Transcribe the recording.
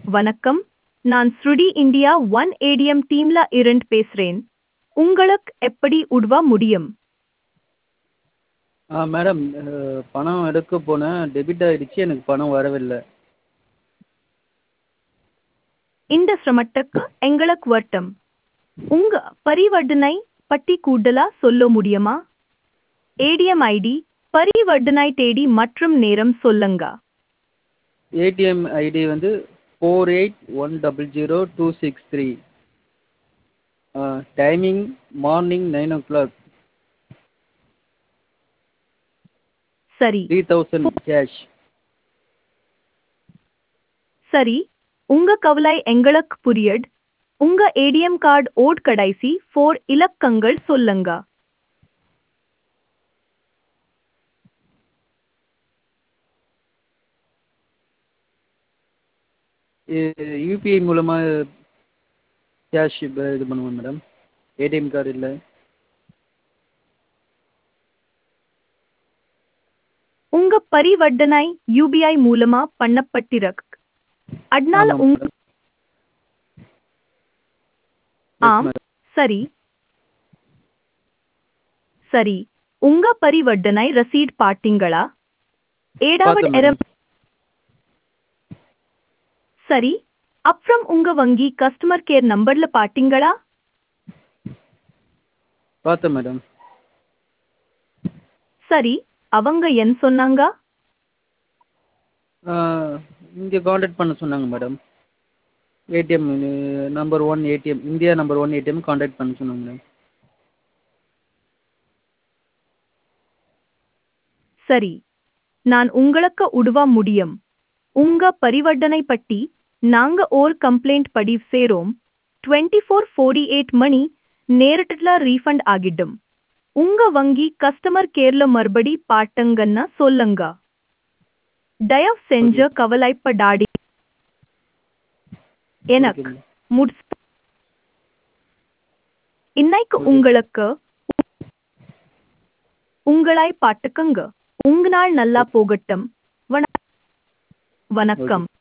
வணக்கம் நான் ஸ்ருடி இந்தியா ஒன் ஏடிஎம் டீம்ல இருந்து பேசுறேன் உங்களுக்கு எப்படி உதவ முடியும் ஆ மேடம் பணம் எடுக்க போனேன் டெபிட் ஆகிடுச்சு எனக்கு பணம் வரவில்லை இந்த சிரமத்துக்கு எங்களுக்கு வருத்தம் உங்க பரிவர்த்தனை பற்றி கூடுதலா சொல்ல முடியுமா ஏடிஎம் ஐடி பரிவர்த்தனை தேதி மற்றும் நேரம் சொல்லுங்க ஏடிஎம் ஐடி வந்து four eight one double zero two six three timing morning nine o'clock சரி த்ரீ தௌசண்ட் கேஷ் சரி உங்க கவலை எங்களுக்கு புரியட் உங்க ஏடிஎம் கார்டு ஓட் கடைசி ஃபோர் இலக்கங்கள் சொல்லுங்க யூபிஐ மூலமாக கேஷ் இப்போ இது பண்ணுவேன் மேடம் ஏடிஎம் கார்டு இல்லை உங்க பரிவர்த்தனை யூபிஐ மூலமா பண்ணப்பட்டிருக்கு அதனால ஆமாம் உங்க மேடம் ஆம் சரி சரி உங்க பரிவர்த்தனை ரசீட் பாத்தீங்களா ஏடாவது பார்த்தேன் எரம் மேடம் சரி அப்புறம் உங்க வங்கி கஸ்டமர் கேர் நம்பர்ல பாத்தீங்களா பார்த்தேன் மேடம் சரி அவங்க என்ன சொன்னாங்க இங்கே காண்டாக்ட் பண்ண சொன்னாங்க madam ATM number one ATM India number one ATM contact பண்ண சொன்னாங்க மேடம் சரி நான் உங்களுக்கு உதவ முடியும் உங்க பரிவர்த்தனை பற்றி நாங்க ஓர் கம்ப்ளைண்ட் பதிவு சேரோம் டுவெண்ட்டி ஃபோர் ஃபோர்டி எயிட் மணி நேரத்துல ரீஃபண்ட் ஆகிடும் உங்க வங்கி கஸ்டமர் கேர்ல மறுபடி பாட்டுங்கன்னு சொல்லுங்க தயவு செஞ்சு ஓகே கவலைப்படாடி ஓகே எனக்கு மேடம் முடிச்சு இன்னைக்கு ஓகே உங்களுக்கு உங்களாய் பாட்டுக்கங்க உங்க நாள் நல்லா ஓகே போகட்டும் வண- ஓகே வணக்கம்